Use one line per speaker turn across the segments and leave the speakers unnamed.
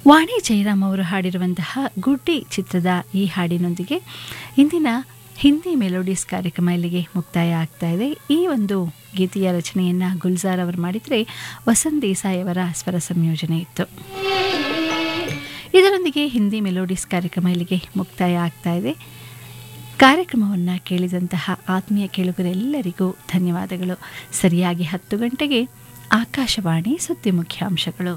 ವಾಣಿ ಜಯರಾಮ್ ಅವರು ಹಾಡಿರುವಂತಹ ಗುಡ್ಡಿ ಚಿತ್ರದ ಈ ಹಾಡಿನೊಂದಿಗೆ ಇಂದಿನ ಹಿಂದಿ ಮೆಲೋಡಿಸ್ ಕಾರ್ಯಕ್ರಮ ಇಲ್ಲಿಗೆ ಮುಕ್ತಾಯ ಆಗ್ತಾ ಇದೆ ಈ ಒಂದು ಗೀತೆಯ ರಚನೆಯನ್ನು ಗುಲ್ಜಾರ್ ಅವರು ಮಾಡಿದರೆ ವಸಂತ್ ದೇಸಾಯಿ ಅವರ ಸ್ವರ ಸಂಯೋಜನೆ ಇತ್ತು ಇದರೊಂದಿಗೆ ಹಿಂದಿ ಮೆಲೋಡಿಸ್ ಕಾರ್ಯಕ್ರಮ ಇಲ್ಲಿಗೆ ಮುಕ್ತಾಯ ಆಗ್ತಾ ಇದೆ ಕಾರ್ಯಕ್ರಮವನ್ನು ಕೇಳಿದಂತಹ ಆತ್ಮೀಯ ಕೇಳುಗರೆಲ್ಲರಿಗೂ ಧನ್ಯವಾದಗಳು ಸರಿಯಾಗಿ ಹತ್ತು ಗಂಟೆಗೆ ಆಕಾಶವಾಣಿ ಸುದ್ದಿ ಮುಖ್ಯಾಂಶಗಳು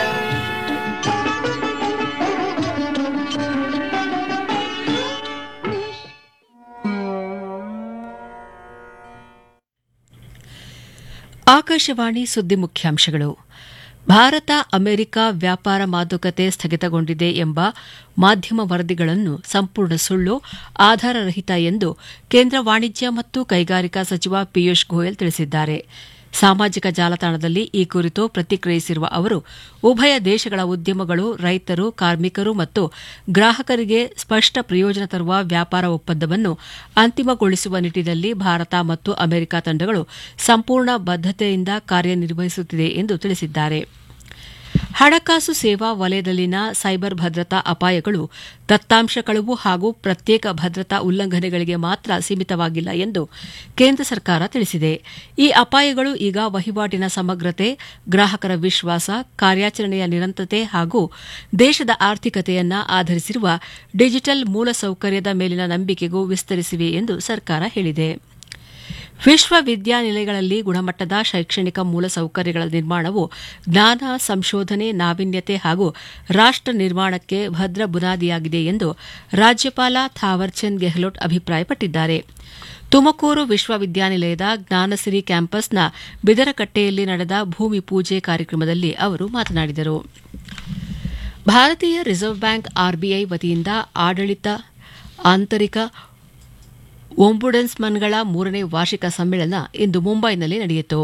ಆಕಾಶವಾಣಿ ಸುದ್ದಿ ಮುಖ್ಯಾಂಶಗಳು ಭಾರತ ಅಮೆರಿಕ ವ್ಯಾಪಾರ ಮಾತುಕತೆ ಸ್ಥಗಿತಗೊಂಡಿದೆ ಎಂಬ ಮಾಧ್ಯಮ ವರದಿಗಳನ್ನು ಸಂಪೂರ್ಣ ಸುಳ್ಳು ಆಧಾರರಹಿತ ಎಂದು ಕೇಂದ್ರ ವಾಣಿಜ್ಯ ಮತ್ತು ಕೈಗಾರಿಕಾ ಸಚಿವ ಪಿಯೂಷ್ ಗೋಯಲ್ ತಿಳಿಸಿದ್ದಾರೆ ಸಾಮಾಜಿಕ ಜಾಲತಾಣದಲ್ಲಿ ಈ ಕುರಿತು ಪ್ರತಿಕ್ರಿಯಿಸಿರುವ ಅವರು ಉಭಯ ದೇಶಗಳ ಉದ್ಯಮಗಳು ರೈತರು ಕಾರ್ಮಿಕರು ಮತ್ತು ಗ್ರಾಹಕರಿಗೆ ಸ್ಪಷ್ಟ ಪ್ರಯೋಜನ ತರುವ ವ್ಯಾಪಾರ ಒಪ್ಪಂದವನ್ನು ಅಂತಿಮಗೊಳಿಸುವ ನಿಟ್ಟಿನಲ್ಲಿ ಭಾರತ ಮತ್ತು ಅಮೆರಿಕ ತಂಡಗಳು ಸಂಪೂರ್ಣ ಬದ್ದತೆಯಿಂದ ಕಾರ್ಯನಿರ್ವಹಿಸುತ್ತಿದೆ ಎಂದು ತಿಳಿಸಿದ್ದಾರೆ ಹಣಕಾಸು ಸೇವಾ ವಲಯದಲ್ಲಿನ ಸೈಬರ್ ಭದ್ರತಾ ಅಪಾಯಗಳು ದತ್ತಾಂಶ ಕಳುವು ಹಾಗೂ ಪ್ರತ್ಯೇಕ ಭದ್ರತಾ ಉಲ್ಲಂಘನೆಗಳಿಗೆ ಮಾತ್ರ ಸೀಮಿತವಾಗಿಲ್ಲ ಎಂದು ಕೇಂದ್ರ ಸರ್ಕಾರ ತಿಳಿಸಿದೆ ಈ ಅಪಾಯಗಳು ಈಗ ವಹಿವಾಟಿನ ಸಮಗ್ರತೆ ಗ್ರಾಹಕರ ವಿಶ್ವಾಸ ಕಾರ್ಯಾಚರಣೆಯ ನಿರಂತರತೆ ಹಾಗೂ ದೇಶದ ಆರ್ಥಿಕತೆಯನ್ನ ಆಧರಿಸಿರುವ ಡಿಜಿಟಲ್ ಮೂಲಸೌಕರ್ಯದ ಮೇಲಿನ ನಂಬಿಕೆಗೂ ವಿಸ್ತರಿಸಿವೆ ಎಂದು ಸರ್ಕಾರ ಹೇಳಿದೆ ವಿಶ್ವವಿದ್ಯಾನಿಲಯಗಳಲ್ಲಿ ಗುಣಮಟ್ಟದ ಶೈಕ್ಷಣಿಕ ಮೂಲಸೌಕರ್ಯಗಳ ನಿರ್ಮಾಣವು ಜ್ಞಾನ ಸಂಶೋಧನೆ ನಾವೀನ್ಯತೆ ಹಾಗೂ ರಾಷ್ಟ ನಿರ್ಮಾಣಕ್ಕೆ ಭದ್ರ ಬುನಾದಿಯಾಗಿದೆ ಎಂದು ರಾಜ್ಯಪಾಲ ಥಾವರ್ಚಂದ್ ಗೆಹ್ಲೋಟ್ ಅಭಿಪ್ರಾಯಪಟ್ಟಿದ್ದಾರೆ ತುಮಕೂರು ವಿಶ್ವವಿದ್ಯಾನಿಲಯದ ಜ್ಞಾನಸಿರಿ ಕ್ಯಾಂಪಸ್ನ ಬಿದರಕಟ್ಟೆಯಲ್ಲಿ ನಡೆದ ಭೂಮಿ ಪೂಜೆ ಕಾರ್ಯಕ್ರಮದಲ್ಲಿ ಅವರು ಮಾತನಾಡಿದರು ಭಾರತೀಯ ರಿಸರ್ವ್ ಬ್ಯಾಂಕ್ ಆರ್ಬಿಐ ವತಿಯಿಂದ ಆಡಳಿತ ಆಂತರಿಕ ಓಂಬುಡೆನ್ಸ್ಮನ್ಗಳ ಮೂರನೇ ವಾರ್ಷಿಕ ಸಮ್ಮೇಳನ ಇಂದು ಮುಂಬೈನಲ್ಲಿ ನಡೆಯಿತು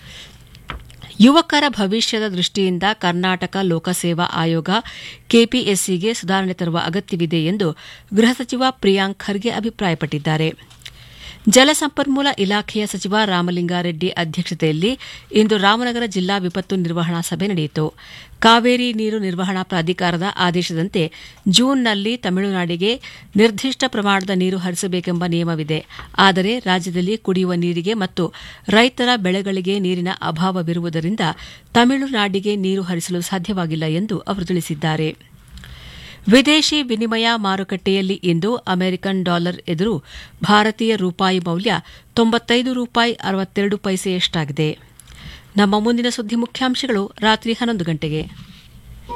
ಯುವಕರ ಭವಿಷ್ಯದ ದೃಷ್ಟಿಯಿಂದ ಕರ್ನಾಟಕ ಲೋಕಸೇವಾ ಆಯೋಗ ಕೆಪಿಎಸ್ಸಿಗೆ ಸುಧಾರಣೆ ತರುವ ಅಗತ್ಯವಿದೆ ಎಂದು ಗೃಹ ಸಚಿವ ಪ್ರಿಯಾಂಕ್ ಖರ್ಗೆ ಅಭಿಪ್ರಾಯಪಟ್ಟಿದ್ದಾರೆ ಜಲಸಂಪನ್ಮೂಲ ಇಲಾಖೆಯ ಸಚಿವ ರಾಮಲಿಂಗಾರೆಡ್ಡಿ ಅಧ್ಯಕ್ಷತೆಯಲ್ಲಿ ಇಂದು ರಾಮನಗರ ಜಿಲ್ಲಾ ವಿಪತ್ತು ನಿರ್ವಹಣಾ ಸಭೆ ನಡೆಯಿತು ಕಾವೇರಿ ನೀರು ನಿರ್ವಹಣಾ ಪ್ರಾಧಿಕಾರದ ಆದೇಶದಂತೆ ಜೂನ್ನಲ್ಲಿ ತಮಿಳುನಾಡಿಗೆ ನಿರ್ದಿಷ್ಟ ಪ್ರಮಾಣದ ನೀರು ಹರಿಸಬೇಕೆಂಬ ನಿಯಮವಿದೆ ಆದರೆ ರಾಜ್ಯದಲ್ಲಿ ಕುಡಿಯುವ ನೀರಿಗೆ ಮತ್ತು ರೈತರ ಬೆಳೆಗಳಿಗೆ ನೀರಿನ ಅಭಾವವಿರುವುದರಿಂದ ತಮಿಳುನಾಡಿಗೆ ನೀರು ಹರಿಸಲು ಸಾಧ್ಯವಾಗಿಲ್ಲ ಎಂದು ಅವರು ತಿಳಿಸಿದ್ದಾರೆ ವಿದೇಶಿ ವಿನಿಮಯ ಮಾರುಕಟ್ಟೆಯಲ್ಲಿ ಇಂದು ಅಮೆರಿಕನ್ ಡಾಲರ್ ಎದುರು ಭಾರತೀಯ ರೂಪಾಯಿ ಮೌಲ್ಯ ತೊಂಬತ್ತೈದು ರೂಪಾಯಿ ಅರವತ್ತೆರಡು ಪೈಸೆಯಷ್ಟಾಗಿದೆ ನಮ್ಮ ಮುಂದಿನ ಸುದ್ದಿ ಮುಖ್ಯಾಂಶಗಳು ರಾತ್ರಿ ಹನ್ನೊಂದು ಗಂಟೆಗೆ